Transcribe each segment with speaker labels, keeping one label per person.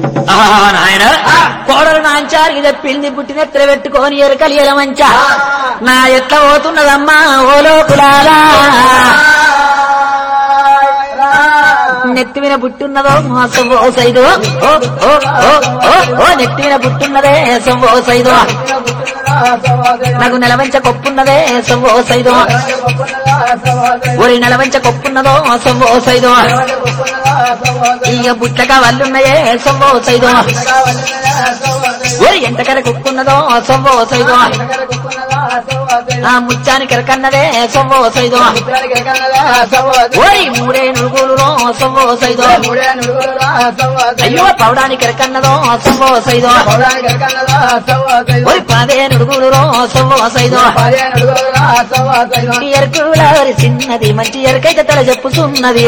Speaker 1: ఆహా, నాయన కోడలు నాంచారికి చెప్పింది పుట్టినెత్తర పెట్టుకొని ఎరకలి ఎలమంచ నా ఎట్లా పోతున్నదమ్మా ఓ లోకులాలా నెత్తి మీద పుట్టున్నదో మోసం ఓ సైదు ఓ ఓ ఓ ఓ ఓ నెత్తి మీద పుట్టున్నదే ఏసం ఓ సైదు నాకు నెలవంచ కొప్పున్నదే ఏసం ఓ సైదు ఒరి నెలవంచ కొప్పున్నదో మోసం ఓ సైదు ఇక బుట్లగా వల్లున్నాయే ఏసం ఓ సైదు ఒరి ఎంతకర కుక్కున్నదో ఏసం ఓ సైదు ఆ ముచ్చాని కెరకన్నదే ఏసం ఓ సైదు ఓరి మూడే నురుగులు ఏసం ఓ సైదు అయ్యో పౌడానికి కెరకన్నదో ఏసం ఓ సైదు ఓరి పదే నురుగులు ఏసం ఓ సైదు ఈ ఎరుకులారి చిన్నది మంచి ఎరకైతే తల చెప్పుతున్నది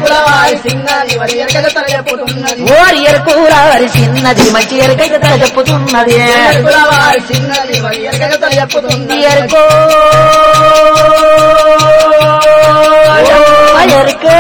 Speaker 1: ఓరి ఎరుకులారి చిన్నది మంచి ఎరకైతే తల చెప్పుతున్నది ఎరుకో ఎరుకే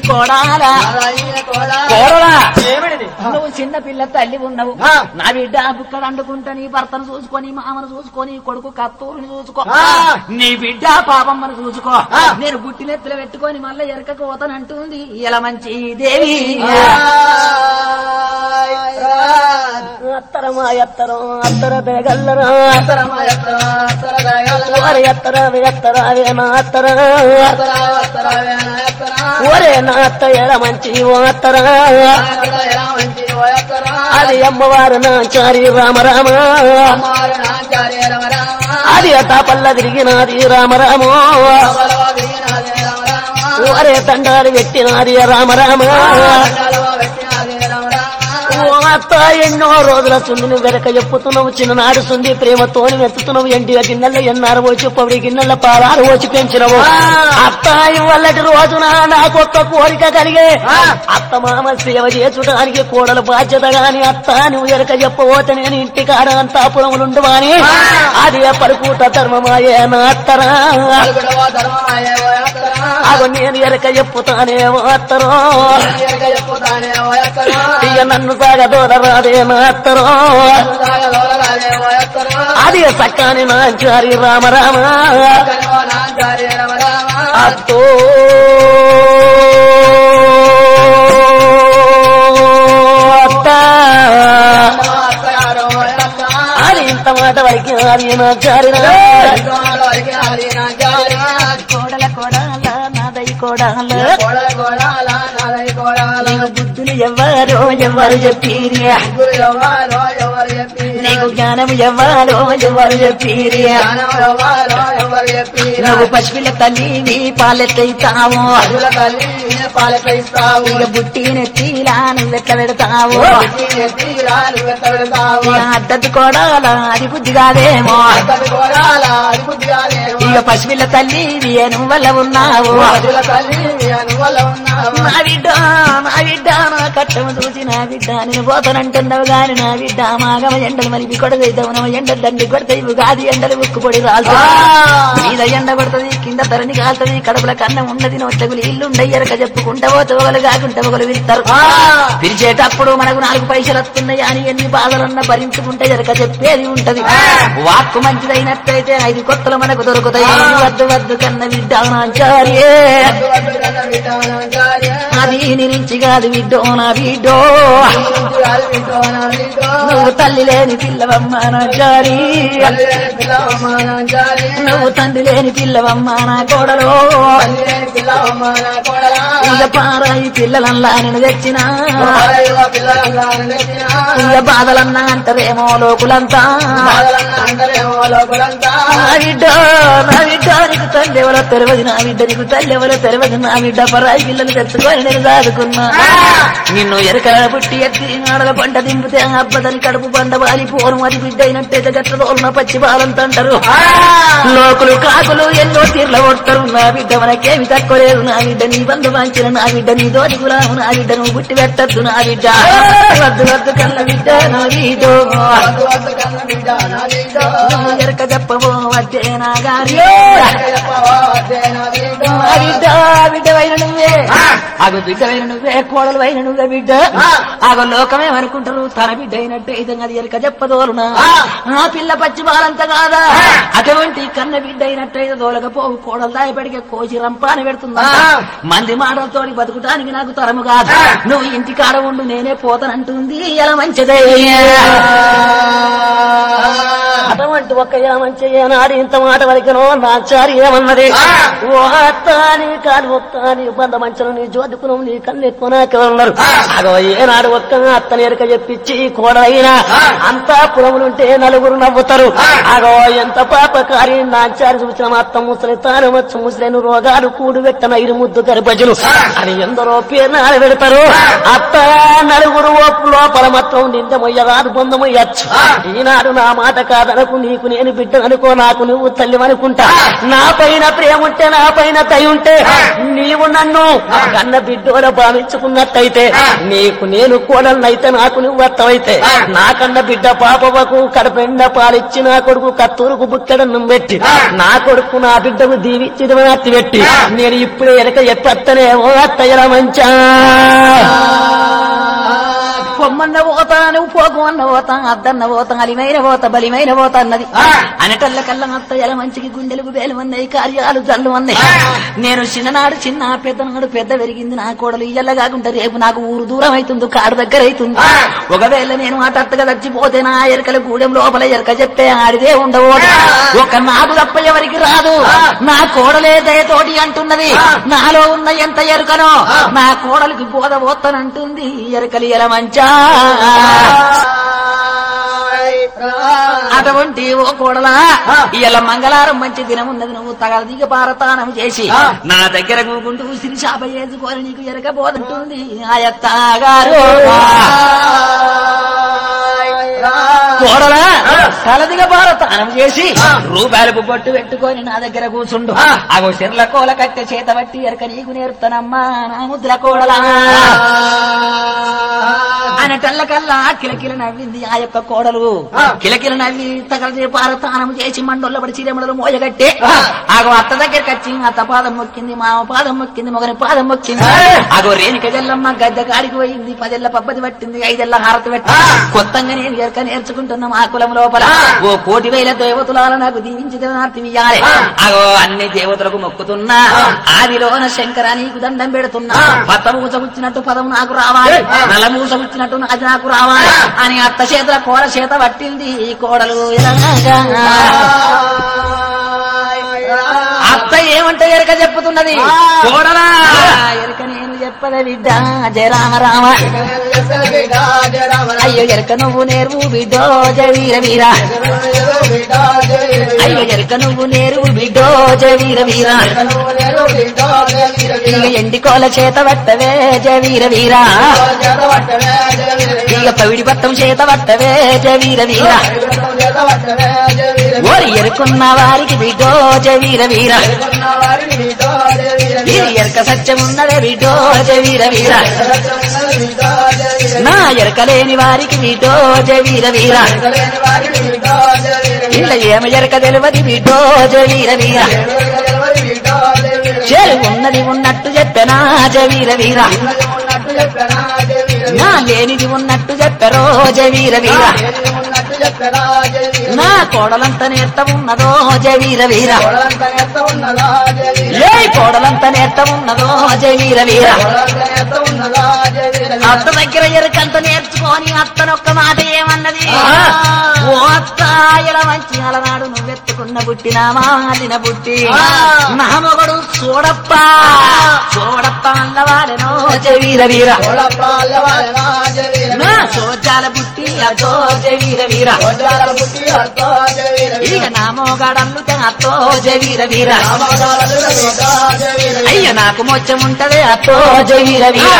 Speaker 1: కోడాలా
Speaker 2: నారాయణ కోడా
Speaker 1: కోడలా
Speaker 2: ఏమిటిది
Speaker 1: నువ్వు చిన్న పిల్ల తల్లి ఉన్నావు
Speaker 2: ఆ.
Speaker 1: నా బిడ్డ బుక్కడు అండుకుంటా నీ భర్తను చూసుకొని మామను చూసుకొని కొడుకు కత్తూరుని చూసుకో
Speaker 2: ఆ.
Speaker 1: నీ బిడ్డ పాపమ్మను చూసుకో
Speaker 2: ఆ.
Speaker 1: నేను గుట్టినెత్తులు పెట్టుకొని మళ్ళీ ఎరకకు పోతానంటుంది ఇలా మంచి దేవి
Speaker 3: అత్తరమా ఎత్తరం అత్తర బేగల్లరా ఓరే ఎత్తర ఎత్తరావే నా అత్తర ఓరే నా అత్త ఎడ మంచి ఓ అత్తర అది అమ్మవారు నా చారి రామ రామ అది అతాపల్ల తిరిగినాది రామ రామ ఓరే దండాలు పెట్టినాది రామ రామ ఓ అత్త ఎన్నో రోజుల సుందిని వెనక ఎప్పుతున్నావు చిన్ననాడు సుంది ప్రేమతోని వెతుతున్నావు ఎండి గిన్నెల ఎన్నారు వచ్చి పవిడి గిన్నెల పాలాలు వచ్చి పెంచినవు అత్త ఇవ్వల్లటి రోజున నాకు ఒక్క కోరిక కలిగే అత్త మామ సేవ చేసుడానికి కోడల బాధ్యత గాని అత్త నువ్వు ఎరక చెప్పబోతే నేను ఇంటి కాడ అంతాపురములుండు వాని అది పలుకూట ధర్మమాయే నా అత్తరా అగో నేను ఎరక చెప్పుతానే అత్తరో ఇక నన్ను సాగదోరరాదే నా అత్తరో అది సక్కాని నాచారి రామ రామ అత్తో అత్త అది ఇంత మాట వరకు అది నాచారి కోడల కోడాల నాదై కోడాల నీకు బుద్ధులు ఎవ్వరో ఎవ్వరు చెప్పిరి నీకు జ్ఞానం ఎవ్వరో ఎవ్వరు చెప్పిరి నువ్వు పశువుల తల్లిని పాలెత్తైతావు ఇక బుట్టి నెత్తిలా నువ్వెట్ల పెడతావు ఇక అడ్డది కోడాల అది బుద్ధి కాదేమో ఇక పశువుల తల్లి నువ్వు వల్ల ఉన్నావు నా బిడ్డ నా బిడ్డ నా కట్టము చూసి నా బిడ్డ నేను పోతానంటున్నావు గాని నా బిడ్డ మాగమ ఎండలు మలిపి కొడదైతావు నవ ఎండలు దండి కొడతాయి గాది ఎండలు ఉక్కుపొడి రాదు మీద ఎండ కొడుతుంది కింద తరణి కాలుతుంది కడుపుల కన్నం ఉన్నది నొచ్చగులు ఇల్లు ఉండయ్యరక చెప్పుకుంటా పోతే ఒకరు కాకుంటే ఒకరు విరుతారు పిలిచేటప్పుడు మనకు నాలుగు పైసలు వస్తున్నాయి అని ఎన్ని బాధలున్నా భరించుకుంటే ఎరక చెప్పేది ఉంటది వాక్కు మంచిదైనట్టయితే ఐదు కొత్తలు మనకు దొరుకుతాయి వద్దు వద్దు కన్న బిడ్డ నాచార్యే అది నిరించి కాదు బిడ్డో నా బిడ్డో నువ్వు తల్లి లేని పిల్లవమ్మ నా జారి నువ్వు తండ్రి లేని పిల్లవమ్మ నా కోడలో ఇక పారాయి పిల్లలల్లా నేను తెచ్చిన ఇక బాధలన్నా అంటారేమో లోకులంతా నా బిడ్డ నా బిడ్డ నీకు తల్లి ఎవరో తెలియదు నా బిడ్డ నీకు తల్లి ఎవరో తెలియదు నా బిడ్డ పరాయి పిల్లలు తెచ్చుకొని నేను దాదుకున్నా నిన్ను ఎరక పుట్టి ఎత్తి నాడల పంట దింపితే అబ్బదని కడుపు పంట వాలి పోను అది బిడ్డ అయినట్టయితే గట్ల తోలున పచ్చి బాలంతంటారు లోకులు కాకులు ఎన్నో తీర్ల కొడతారు నా బిడ్డ మనకేమి తక్కువ లేదు నా బిడ్డ నీ బంధు వాంచిన నా బిడ్డ నీ దోటి గులాము నా బిడ్డ నువ్వు పుట్టి పెట్టద్దు నా బిడ్డ వద్దు వద్దు కన్న బిడ్డ నా బిడ్డ నువ్వు ఎరక చెప్పబో వద్దే నా గారి నా బిడ్డ బిడ్డ వైన నువ్వే ఆగో బిడ్డ వైన నువ్వే కోడలు వైన నువ్వే బిడ్డ ఆగో లోకమే అనుకుంటారు తన బిడ్డ అయినట్టు ఇది అది ఎరక చెప్పదోలునా ఆ పిల్ల పచ్చి బాలంత కాదా అటువంటి కన్న బిడ్డ అయినట్టయితే దోలకపోవు కోడలు దాయపడికే కోసి రంపాని పెడుతుందా మంది మాటలతోటి బతుకుటానికి నాకు తరము కాదు నువ్వు ఇంటి కాడ ఉండు నేనే పోతానంటుంది ఎలా మంచిదే అటువంటి ఒక్క మంచి నాడు ఇంత మాట వరకునో నాచారి ఏమన్నది ఓ అత్తాని కాని ఒత్తాని బంద మంచను నీ జోదుకును నీ కన్ను ఎక్కువ నాకే ఉన్నారు అగో ఏనాడు ఒక్క అత్తని ఎరక చెప్పించి కోడైనా అంతా పురములుంటే నలుగురు నవ్వుతారు అగో ఎంత పాపకారి నాచారి చూసిన మా అత్త ముసలి తాను వచ్చు ముసలేను రోగాలు కూడు పెట్టన ఇరు ముద్దు గర్భజులు అని ఎందరో పేరు పెడతారు అత్త నలుగురు ఓపు లోపల మొత్తం నింద మొయ్యరాదు బొందమొయ్యచ్చు ఈనాడు నా మాట కాదనకు నీకు నేను బిడ్డ అనుకో నాకు నువ్వు తల్లి అనుకుంటా నా పైన ప్రేమ ఉంటే నా పైన దయ ఉంటే నీవు నన్ను కన్న బిడ్డోల భావించుకున్నట్టయితే నీకు నేను కోడలనైతే నాకు నువ్వు అత్తమైతే నాకన్న బిడ్డ పాపవకు కడపెండ పాలిచ్చి నా కొడుకు కత్తూరుకు బుక్కడన్నం పెట్టి నా కొడుకు నా బిడ్డకు దీవించి అత్తి పెట్టి నేను ఇప్పుడే ఎనక ఎత్తనేమో అత్తయ్యల మంచా పొమ్మన్న పోతా నువ్వు పోకమన్న పోతా అద్దన్న పోతా అలిమైన పోతా బలిమైన పోతా అన్నది అనటల్ల కల్లా అత్తయ్యల మంచికి గుండెలకు వేలు ఉన్నాయి కార్యాలు జల్లు ఉన్నాయి నేను చిన్ననాడు చిన్న పెద్దనాడు పెద్ద పెరిగింది నా కోడలు ఇయ్యల్ల కాకుండా రేపు నాకు ఊరు దూరం అవుతుంది కాడు దగ్గర అవుతుంది ఒకవేళ నేను ఆ తత్తగా చచ్చిపోతే నా ఎరకల గూడెం లోపల ఎరక చెప్తే ఆడిదే ఉండవు ఒక నాకు తప్ప ఎవరికి రాదు నా కోడలే దయతోటి అంటున్నది నాలో ఉన్న ఎంత ఎరుకనో నా కోడలికి బోధ పోతానంటుంది ఎరకలి ఎల మంచా అటువంటి ఓ కోడలా ఇలా మంగళవారం మంచి దినం ఉన్నది నువ్వు తగలదిగ పారతానం చేసి నా దగ్గర కూకుంటూ ఉసిరి శాప చేసుకొని నీకు ఎరగబోదంటుంది ఆ యత్త గారు కోడలా తలదిగ పారతానం చేసి రూపాయలకు బొట్టు పెట్టుకొని నా దగ్గర కూర్చుండు అగో సిర్ల కోల కట్టె చేత బట్టి ఎరక నీకు నేర్పుతానమ్మా నా ముద్ర కోడలా అనటల్లకల్లా కిలకిల నవ్వింది ఆ యొక్క కోడలు కిలకిల నవ్వి తగలది పారతానం చేసి మండోళ్ళ పడి చీరమడలు మోయగట్టే ఆగో అత్త దగ్గరికి వచ్చి అత్త పాదం మొక్కింది మామ పాదం మొక్కింది మొగని పాదం మొక్కింది ఆగో రేణిక జల్లమ్మ గద్దె కాడికి పోయింది పదెళ్ళ పబ్బది పట్టింది ఐదెళ్ళ హారతి పెట్టి కొత్తగా నేను ఎరక నేర్చుకుంటున్న మా కులం లోపల ఓ కోటి వేల దేవతలాల నాకు దీవించి దేవనార్తిమియాలి అగో అన్ని దేవతలకు మొక్కుతున్నా ఆదిలోన శంకర నీకు దండం పెడుతున్నా పత్త మూస వచ్చినట్టు పదం నాకు రావాలి నల్ల మూస వచ్చినట్టు అది నాకు రావాలి అని అత్త చేతుల కోడ చేత పట్టింది ఈ కోడలు ఎలాగా అత్త ఏమంటే ఎరక చెప్పుతున్నది కోడలా ఎరక నేను చెప్పద బిడ్డ జయ రామ రామ అయ్యో ఎరక నువ్వు నేర్వు బిడ్డో జయ వీర వీర అయ్యో ఎరక నువ్వు నేర్వు బిడ్డో జయ వీర వీర ఇక ఎండి కోల చేత పట్టవే జయ వీర వీర ఇక పవిడి పట్టం చేత పట్టవే జయ వీర వీర ఓరి ఎరుకున్న వారికి బిడ్డో జయ వీర వీర ఇది ఎరక సత్యం ఉన్నదే బిడ్డో జయ వీర వీర నా ఎరకలేని వారికి బిడ్డో జయ వీర వీర ఇలా ఏమి ఎరక తెలియదు బిడ్డో జయ వీర వీర చేరు ఉన్నది ఉన్నట్టు చెప్పనా జయ వీర వీర నా లేనిది ఉన్నట్టు చెప్పరో జయ వీర వీర నా కోడలంత నేర్త ఉన్నదో జయ వీర వీర ఏ కోడలంత నేర్త ఉన్నదో జయ వీర వీర అత్త దగ్గర ఎరుకంత నేర్చుకొని అత్తనొక్క మాట ఏమన్నది ఓ అత్త ఇలా మంచి అలనాడు నువ్వెత్తుకున్న బుట్టిన మాలిన బుట్టి నా మొగడు చూడప్ప చూడప్ప అన్నవాడెనో జయ వీర వీర నా సోజాల బుట్టి అతో జయ వీర వీర ఇక నా మోగాడల్లు అత్తో జయ వీర వీర అయ్య నాకు మొచ్చముంటదే అత్తో జయ వీర వీర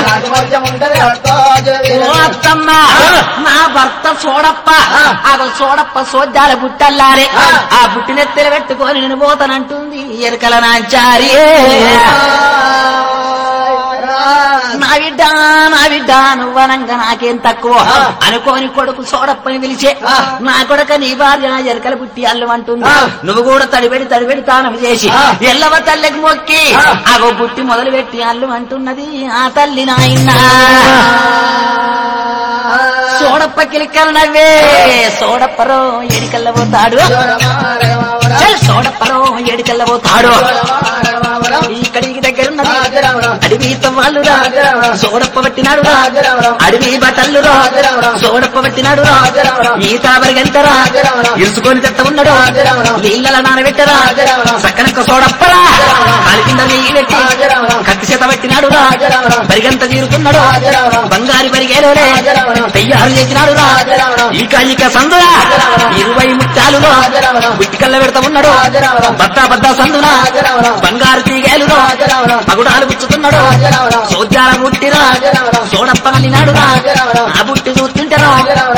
Speaker 3: ఓ అత్తమ్మ నా భర్త చూడప్ప అదో చూడప్ప సోద్దాల బుట్టల్లారే ఆ బుట్టినెత్తెలు పెట్టుకొని నేను పోతానంటుంది ఎరకల నాచారి నా బిడ్డ నా బిడ్డ నువ్వనంగా నాకేం తక్కువ అనుకోని కొడుకు చూడప్పని పిలిచే నా కొడుక నీ భార్య ఎరకల పుట్టి అల్లు అంటుంది నువ్వు కూడా తడిబెడి తడిబెడి తానం చేసి ఎల్లవ తల్లికి మొక్కి అగో పుట్టి మొదలు పెట్టి అల్లు అంటున్నది ఆ తల్లి నాయన సోడప్ప కిలికలు నవ్వే సోడప్పరో ఎడికల్ల పోతాడు చల్ సోడప్పరో ఎడికల్ల పోతాడు ఇక్కడికి దగ్గరున్నది అడవి వాళ్ళు సోడప్ప పట్టినాడు అడవి బట్టలు సోడప్ప పట్టినాడు ఈత బరిగంతరా ఇరుసుకొని తెత్త ఉన్నాడు నీళ్ళ నానబెట్టరా సక్కనక్క సోడప్పరా కాలి కింద నెయ్యి పెట్టి కత్తి చేత పెట్టినాడు బరిగంత తీరుకున్నాడు బంగారు బరిగేలోనే తయ్యారు చేసినాడు ఇక ఇక సందురా ఇరవై ముత్యాలు బిట్టికల్ల పెడతా ఉన్నాడు బద్ద బద్ద సందున బంగారు తీగేలులో పగుడాలు పుచ్చుతున్నాడు సోద్యాల ముట్టిరా సోడప్ప కలినాడు ఆ బుట్టి చూస్తుంటారా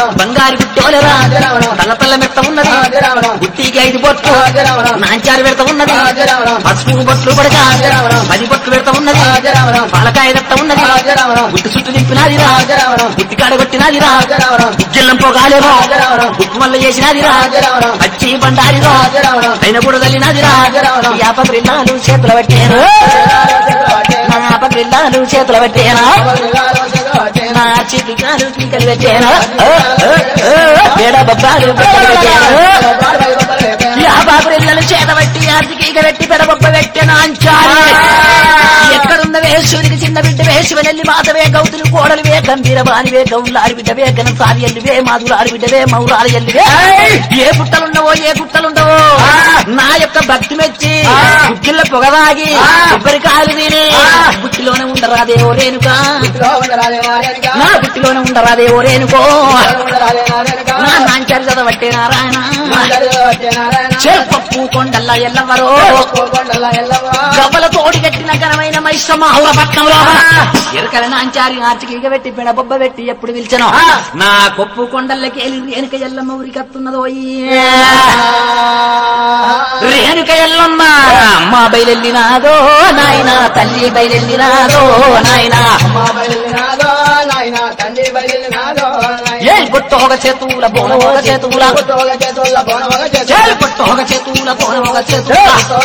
Speaker 1: బంగారు బిట్టోలరా తల్ల తల్ల మెత్త ఉన్నది గుట్టికి ఐదు బొట్లు నాంచారు పెడత ఉన్నది పసుపు బొట్లు పడక పది బొట్లు పెడత ఉన్నది పాలకాయ దట్ట ఉన్నది గుట్టు చుట్టూ నింపినది రా గుట్టి కాడ కొట్టినది రా గుజ్జెల్లం పోగాలేరా గుట్టు వల్ల చేసినది రా పచ్చి బండారి రా అయిన కూడా తల్లినది రా యాప గ్రిల్లాలు చేతుల పెట్టాను నా యాప గ్రిల్లాలు చేతుల పెట్టానా నా చిటికాలు కింకలు పెట్టాను ఏడ బొబ్బాలు బొబ్బలు పెట్టాను యాభై పిల్లలు చేతబట్టి ఆర్థిక పెట్టి పెడబొబ్బ పెట్టిన అంచాలి ఎక్కడున్న వేసుడికి చిన్న బిడ్డ వేసువెల్లి మాతవే గౌతులు కోడలు వే గంభీర బానివే గౌలారి బిడ్డవే గణసారి ఎల్లివే మాధురారి బిడ్డవే మౌరాలి ఎల్లివే ఏ పుట్టలుండవో ఏ గుట్టలుండవో నా యొక్క భక్తి మెచ్చి గుగ్గిళ్ళ పొగదాగి కొబ్బరికాయలు తిని గుట్టిలోనే ఉండరాదే ఓ రేణుకా నా గుట్టిలోనే ఉండరాదే ఓ రేణుకో నా నాంచారి చదవట్టే నారాయణ చేపప్పు కొండల్లా ఎల్లవరో గవ్వల తోడి కట్టిన ఘనమైన మైసమ్మ ఔరపట్నంలో ఎరకల నాంచారి ఆర్చికీగ పెట్టి బెడబొబ్బ పెట్టి ఎప్పుడు పిలిచను నా కొప్పు కొండల్లకి వెళ్ళి రేణుక ఎల్లమ్మ ఊరికత్తున్నదో రేణుక ఎల్లమ్మ అమ్మ బయలెల్లినాదో నాయన తల్లి బయలెల్లినాదో నాయన ఏ గుట్టోగ చేతుల బోనోగ చేతుల చేలు గుట్టోగ చేతుల బోనోగ చేతుల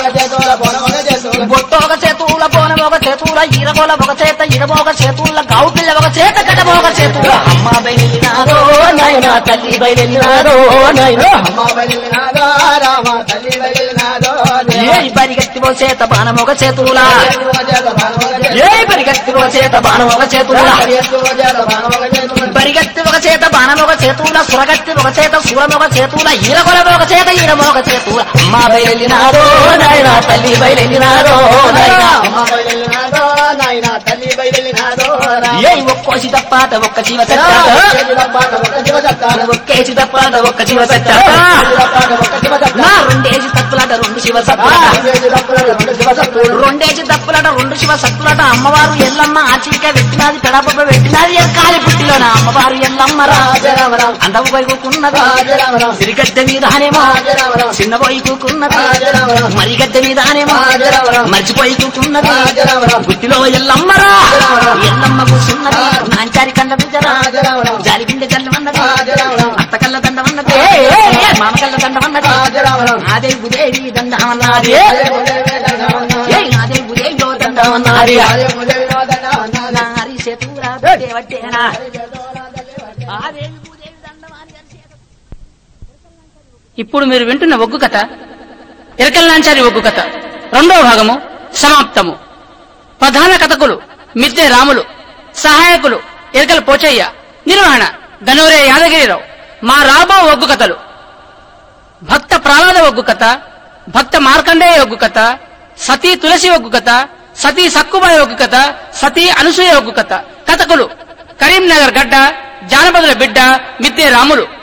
Speaker 1: బొట్టోగ చేతుల బోనమొగ చేతుల ఈరగోల ఒక చేత ఇరమోగ చేతుల గౌపిల్ల ఒక చేత కడమోగ చేతుల అమ్మ బయలునారో నాయన తల్లి బయలునారో నాయన ఏ పరిగెత్తివో చేత బాణమొగ చేతుల ఏ పరిగెత్తివో చేత బాణమొగ చేతుల పరిగెత్తి ఒక చేత బాణమొగ చేతుల సురగత్తి ఒక చేత సూరమొగ చేతుల ఈరగొల ఒక చేత ఈరమొగ చేతుల అమ్మ బయలునారో నాయన తల్లి బయలునారో నాయన ఏ ఒక్కోసి తప్పాట ఒక్క జీవ ఒక్కేసి తప్పాట ఒక్క జీవ నా రెండేసి తప్పులాట రెండు శివ సత్తులాట రెండేసి తప్పులాట రెండు శివ సత్తులాట అమ్మవారు ఎల్లమ్మ ఆచిక పెట్టినది పెడప పెట్టినది కాలి పుట్టిలోన అమ్మవారు ఎల్లమ్మ రా అందము వైకున్నది సిరిగడ్డ మీదనేమో చిన్న వైకున్నది మరిగడ్డ మీదనేమో మర్చిపోయి కూకున్నది గుట్టిలో ఎల్లమ్మరా ఎల్లమ్మ కూర్చున్నది నాంచారి కళ్ళ బిడ్డరా జాలి పిండి జల్లమన్నది అత్త కళ్ళ దండమన్నది మామ కళ్ళ దండమన్నది ఆదే గుదేవి దండమన్నది ఏ ఆదే గుదేవిలో దండమన్నది నారి చేతురా దేవట్టేనా ఆదే గుదేవి దండమని
Speaker 2: ఇప్పుడు మీరు వింటున్న ఒగ్గు కథ ఎరకల్లాంచారి ఒగ్గు కథ రెండవ భాగము సమాప్తము ప్రధాన కథకులు మిద్దె రాములు సహాయకులు ఎరకల పోచయ్య నిర్వహణ గనూరే యాదగిరిరావు మా రాబో ఒగ్గు కథలు భక్త ప్రహ్లాద ఒగ్గు కథ భక్త మార్కండేయ ఒగ్గు కథ సతీ తులసి ఒగ్గు కథ సతీ సక్కుబాయి ఒగ్గు కథ సతీ అనసూయ ఒగ్గు కథ కథకులు కరీంనగర్ గడ్డ జానపదుల బిడ్డ మిద్దె రాములు